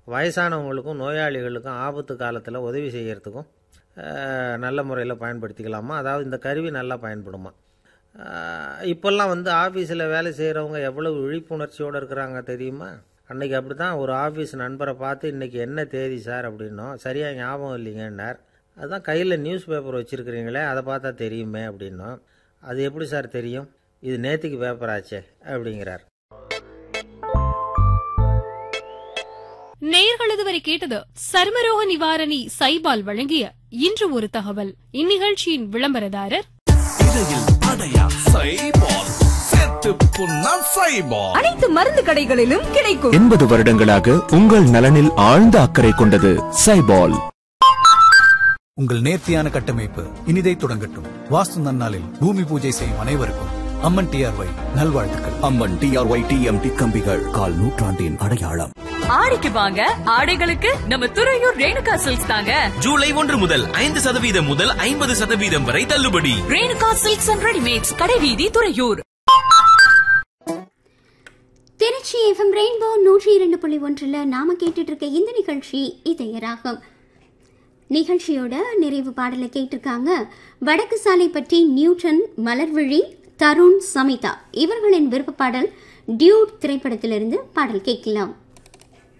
வயசானவங்களுக்கும் நோயாளிகளுக்கும் ஆபத்து காலத்தில் உதவி செய்கிறதுக்கும் அஹ், நல்ல முறையில் பயன்படுத்திக்கலாமா அதாவது இந்த கருவி நல்லா பயன்படுமா அஹ், இப்போல்லாம் வந்து ஆஃபீஸில் வேலை செய்கிறவங்க எவ்வளவு விழிப்புணர்ச்சியோடு இருக்கிறாங்க தெரியுமா அன்னைக்கு அப்படி தான் ஒரு ஆஃபீஸ் நண்பரை பார்த்து இன்றைக்கி என்ன தேதி சார் அப்படின்னோம் சரியாக ஞாபகம் இல்லைங்கன்னார் அதான் கையில் நியூஸ் பேப்பர் வச்சுருக்கிறீங்களே அதை பார்த்தா தெரியுமே அப்படின்னோம் அது எப்படி சார் தெரியும் இது நேத்திக்கு பேப்பர் ஆச்சே அப்படிங்கிறார் நேயர்களது வரை கேட்டது சர்மரோக நிவாரணி சைபால் வழங்கிய இன்று ஒரு தகவல் இந்நிகழ்ச்சியின் விளம்பரதாரர் இடையில் அடையா சைபால் செத்து புண்ணா சைபால் அனைத்து மருந்து கடைகளிலும் கிடைக்கும் எண்பது வருடங்களாக உங்கள் நலனில் ஆழ்ந்த அக்கறை கொண்டது சைபால் உங்கள் நேர்த்தியான கட்டமைப்பு இனிதை தொடங்கட்டும் வாஸ்து நன்னாளில் பூமி பூஜை செய்யும் அனைவருக்கும் அம்மன் டிஆர்ஒய் நல்வாழ்த்துக்கள் அம்மன் டிஆர்ஒய் டிஎம்டி கம்பிகள் கால் நூற்றாண்டின் அடையாளம் ஆடிக்கு வாங்க ஆடைகளுக்கு நம்ம துறையூர் ரேணுகா சில்க்ஸ் தாங்க ஜூலை ஒன்று முதல் ஐந்து சதவீதம் முதல் ஐம்பது சதவீதம் வரை தள்ளுபடி ரேணுகா சில்க்ஸ் அண்ட் ரெடிமேட்ஸ் கடைவீதி துறையூர் திருச்சி எஃப்எம் ரெயின்போ நூற்றி இரண்டு புள்ளி ஒன்றில் நாம கேட்டுட்டு இருக்க இந்த நிகழ்ச்சி இதய ராகம் நிகழ்ச்சியோட நிறைவு பாடலை கேட்டிருக்காங்க வடக்கு சாலை பற்றி நியூட்டன் மலர்விழி தருண் சமிதா இவர்களின் விருப்ப பாடல் டியூட் திரைப்படத்திலிருந்து பாடல் கேட்கலாம்